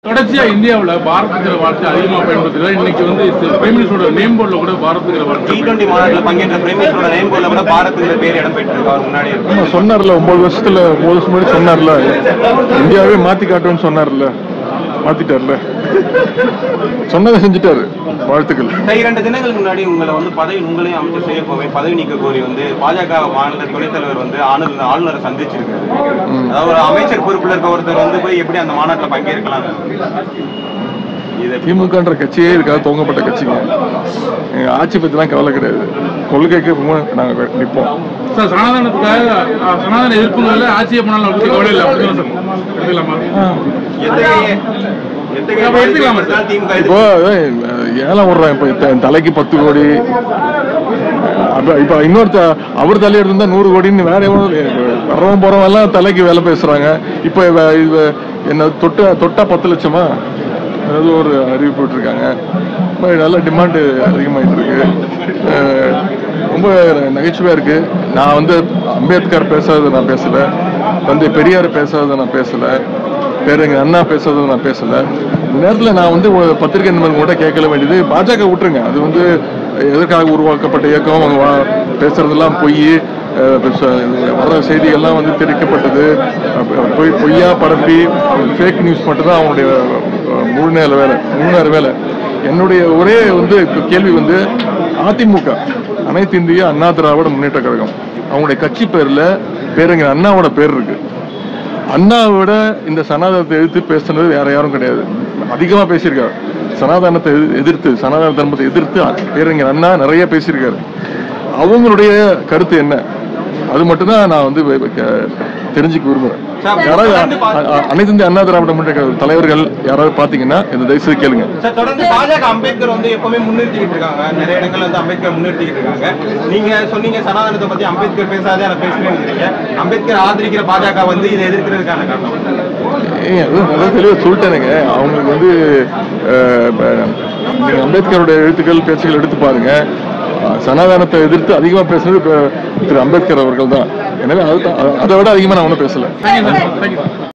தொடர்ச்சியா இந்தியாவுல பாரத்ங்கிற வார்த்தை அதிகமா பயன்படுத்துகிறார் இன்னைக்கு வந்து பிரைம் மினிஸ்டரோட நேம் போர்டுல கூட பாரத்ங்கிற டி வார்த்தை டுவெண்டி மாநாட்டில் பங்கேற்ற பிரைம் மினிஸ்டரோட நேம் போர்டில் கூட பாரத்ங்கிற பேர் இடம்பெற்றிருக்கு அவர் முன்னாடி இருக்கு ஆமா, சொன்னார்ல ஒன்பது வருஷத்துல ஒன்பது வருஷம் முன்னாடி சொன்னார்ல இந்தியாவே மாத்தி காட்டுவேன்னு சொன்னார்ல மாத்திட்டார்ல சொன்னதை செஞ்சுட்டாரு வாழ்த்துக்கள் சார், இரண்டு தினங்களுக்கு முன்னாடி உங்களை வந்து பதவி உங்களையும் அமைச்சர் செய்ய போவே பதவி நீக்க கோரி வந்து பாஜக மாநில துணைத் தலைவர் வந்து ஆளுநர் ஆளுநரை சந்திச்சிருக்காரு அதாவது ஒரு அமைச்சர் பொறுப்புல இருக்க ஒருத்தர் வந்து போய் எப்படி அந்த மாநாட்டில் பங்கேற்கலாம் இது திமுகன்ற கட்சியே இருக்காது துவங்கப்பட்ட கட்சிங்க எங்க ஆட்சி பத்திலாம் கவலை கிடையாது கொள்கைக்கு ரொம்ப நாங்க நிற்போம் சார் சனாதனத்துக்காக அஹ், சனாதன எதிர்ப்புகள்ல ஆட்சியை பண்ணாலும் அவருக்கு கவலை இல்லை அப்படின்னு சார் எடுத்துக்கலாமா எத்தகைய எத்தகைய அப்ப எடுத்துக்கலாமா சார்? திமுக இப்போ அஹ், ஏலம் விடுறான் இப்போ த- தலைக்கு பத்து கோடி அப்ப இப்ப இன்னொருத்த அவர் தலையிட்டு இருந்தா நூறு கோடின்னு வேற எவனோ வர்றவன் போறவன் எல்லாம் தலைக்கு வேலை பேசுறாங்க இப்ப இவ- இவ என்ன தொட்ட தொட்டா பத்து லட்சமா அது ஒரு அறிவிப்பு விட்டுருக்காங்க ரொம்ப நல்ல டிமாண்டு அதிகமாயிட்டு இருக்கு அஹ், ரொம்ப நகைச்சுவையா இருக்கு நான் வந்து அம்பேத்கர் பேசாததை நான் பேசல தந்தை பெரியார் பேசாததை நான் பேசல பேருங்க அண்ணா பேசுறதை நான் பேசல இந்த நேரத்தில் நான் வந்து ஒரு பத்திரிகை நண்பர்கள் கூட கேட்கல வேண்டியது பாஜக விட்டுருங்க அது வந்து எதற்காக உருவாக்கப்பட்ட இயக்கம் அவங்க வா- பேசுறதெல்லாம் பொய் அஹ், பெருசா- வர்ற செய்திகள்லாம் வந்து திரிக்கப்பட்டது அஹ், பொய் பொய்யா பரப்பி ஃபேக் நியூஸ் மட்டும்தான் அவங்களுடைய அஹ், முழு நேர வேலை முழு நேர வேலை என்னுடைய ஒரே வந்து இப்ப கேள்வி வந்து அதிமுக அனைத்து இந்திய அண்ணா திராவிட முன்னேற்ற கழகம் அவங்களுடைய கட்சி பேர்ல பேருங்க அண்ணாவோட பேர் இருக்கு அண்ணாவை விட இந்த சனாதனத்தை எதிர்த்து பேசுனது வேற யாரும் கிடையாது அதிகமா பேசியிருக்காரு சனாதனத்தை எதி- எதிர்த்து சனாதன தர்மத்தை எதிர்த்து பேரறிஞர் அண்ணா நிறைய பேசியிருக்காரு அவங்களுடைய கருத்து என்ன அது மட்டும்தான் நான் வந்து வெ- வெ- க- தெரிஞ்சுக்க விரும்புறேன் சார், யாராவது தொடர்ந்து பா- அ- அ- அனைத்து இந்திய அண்ணா திராவிட முன்னேற்ற கழக தலைவர்கள் யாராவது பாத்தீங்கன்னா இந்த தயவுசெய்து கேளுங்க சார் தொடர்ந்து பாஜக அம்பேத்கர் வந்து எப்பவுமே முன்னிறுத்திக்கிட்டு இருக்காங்க நிறைய இடங்கள்ல வந்து அம்பேத்கர் முன்னிறுத்திக்கிட்டு இருக்காங்க நீங்க சொன்னீங்க சனாதனத்தை பத்தி அம்பேத்கர் பேசாதே நான் பேசுறேன்னு அம்பேத்கர் ஆதரிக்கிற பாஜக வந்து இதை எதிர்க்கிறதுக்கான காரணம் ஏய், அது நல்லா தெளிவா சொல்லிட்டேனுங்க அவங்களுக்கு வந்து அஹ், ப- நீங்க அம்பேத்கருடைய எழுத்துக்கள் பேச்சுகள் எடுத்து பாருங்க அஹ், சனாதனத்தை எதிர்த்து அதிகமா பேசுனது இப்ப திரு அம்பேத்கர் அவர்கள் தான் எனவே அது அதை விட அதிகமா நான் ஒன்றும் பேசல தேங்க்யூ சார் தேங்க்யூ